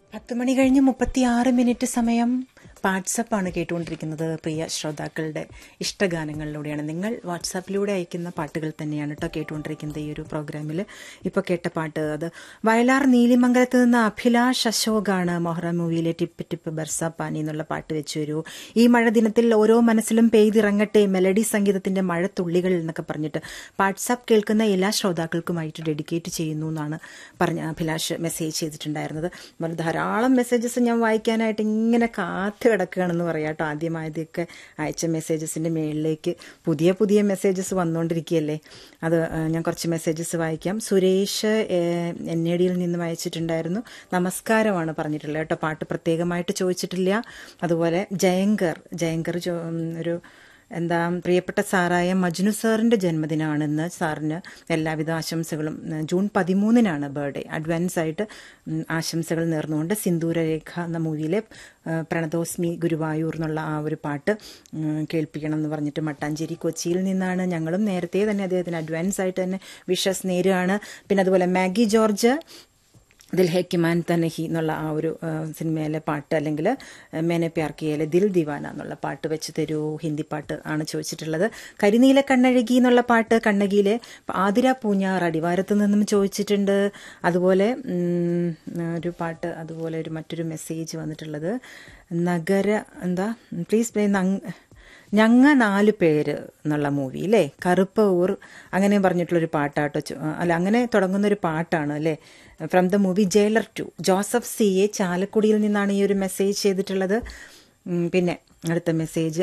പത്ത് മണി കഴിഞ്ഞ് മുപ്പത്തി ആറ് മിനിറ്റ് സമയം വാട്സപ്പാണ് കേട്ടുകൊണ്ടിരിക്കുന്നത് പ്രിയ ശ്രോതാക്കളുടെ ഇഷ്ടഗാനങ്ങളിലൂടെയാണ് നിങ്ങൾ വാട്സാപ്പിലൂടെ അയക്കുന്ന പാട്ടുകൾ തന്നെയാണ് കേട്ടോ കേട്ടുകൊണ്ടിരിക്കുന്നത് ഈ ഒരു പ്രോഗ്രാമിൽ ഇപ്പോൾ കേട്ട പാട്ട് അത് വയലാർ നീലിമംഗലത്ത് നിന്ന് അഭിലാഷ് അശോകാണ് മൊഹറ മൂവിയിലെ ടിപ്പ് ടിപ്പ് ബർസ പാനി എന്നുള്ള പാട്ട് വെച്ചു വരൂ ഈ മഴ ദിനത്തിൽ ഓരോ മനസ്സിലും പെയ്തിറങ്ങട്ടെ മെലഡി സംഗീതത്തിന്റെ മഴത്തുള്ളികൾ എന്നൊക്കെ പറഞ്ഞിട്ട് വാട്സാപ്പ് കേൾക്കുന്ന എല്ലാ ശ്രോതാക്കൾക്കുമായിട്ട് ഡെഡിക്കേറ്റ് ചെയ്യുന്നു എന്നാണ് പറഞ്ഞ അഭിലാഷ് മെസ്സേജ് ചെയ്തിട്ടുണ്ടായിരുന്നത് അതുപോലെ ധാരാളം മെസ്സേജസ് ഞാൻ വായിക്കാനായിട്ട് ഇങ്ങനെ കാത്തു കിടക്കുകയാണെന്ന് പറയാം കേട്ടോ ആദ്യമായതൊക്കെ അയച്ച മെസ്സേജസിന്റെ മേളിലേക്ക് പുതിയ പുതിയ മെസ്സേജസ് വന്നുകൊണ്ടിരിക്കുകയല്ലേ അത് ആ, ഞാൻ കുറച്ച് മെസ്സേജസ് വായിക്കാം സുരേഷ് എൻ എ ഡിയിൽ നിന്നും അയച്ചിട്ടുണ്ടായിരുന്നു നമസ്കാരമാണ് പറഞ്ഞിട്ടുള്ളത് കേട്ടോ പാട്ട് പ്രത്യേകമായിട്ട് ചോദിച്ചിട്ടില്ല അതുപോലെ ജയങ്കർ ജയങ്കർ ചോ- ഉം, ഒരു എന്താ പ്രിയപ്പെട്ട സാറായ മജ്നു സാറിന്റെ ജന്മദിനമാണെന്ന് സാറിന് എല്ലാവിധ ആശംസകളും ഉം, ജൂൺ പതിമൂന്നിനാണ് ബർത്ത്ഡേ അഡ്വാൻസ് ആയിട്ട് ഉം, ആശംസകൾ നേർന്നുകൊണ്ട് സിന്ദൂരരേഖ എന്ന മൂവിയിലെ ആ, പ്രണതോസ്മി ഗുരുവായൂർ എന്നുള്ള ആ ഒരു പാട്ട് ഉം, കേൾപ്പിക്കണം എന്ന് പറഞ്ഞിട്ട് മട്ടാഞ്ചേരി കൊച്ചിയിൽ നിന്നാണ് ഞങ്ങളും നേരത്തെ തന്നെ അദ്ദേഹത്തിന് അഡ്വാൻസ് ആയിട്ട് തന്നെ വിഷസ് നേരുകയാണ് പിന്നെ അതുപോലെ മാഗി ജോർജ് ദിൽ ഹെ കിമാൻ തനഹി എന്നുള്ള ആ ഒരു ആ, സിനിമയിലെ പാട്ട് അല്ലെങ്കിൽ മേനെ പ്യാർ കിയയിലെ ദിൽ ദിവാന എന്നുള്ള പാട്ട് വെച്ച് തരൂ ഹിന്ദി പാട്ട് ആണ് ചോദിച്ചിട്ടുള്ളത് കരിനീല കണ്ണഴകി എന്നുള്ള പാട്ട് കണ്ണകിയിലെ ആതിര പൂഞ്ഞാർ അടിവാരത്ത് നിന്നും ചോദിച്ചിട്ടുണ്ട് അതുപോലെ ഉം, ഒരു പാട്ട് അതുപോലെ ഒരു മറ്റൊരു മെസ്സേജ് വന്നിട്ടുള്ളത് നഗര എന്താ പ്ലീസ് പ്ലേ നങ് ഞങ്ങ നാല് പേര് എന്നുള്ള മൂവി അല്ലേ കറുപ്പ് ഊർ അങ്ങനെ പറഞ്ഞിട്ടുള്ളൊരു പാട്ടാട്ടോ ചോ- അല്ല അങ്ങനെ തുടങ്ങുന്ന ഒരു പാട്ടാണ് അല്ലേ from the movie Jailer to Joseph C A ചാലക്കുടിയിൽ നിന്നാണ് ഈ ഒരു മെസ്സേജ് ചെയ്തിട്ടുള്ളത് ഉം, പിന്നെ അടുത്ത മെസ്സേജ്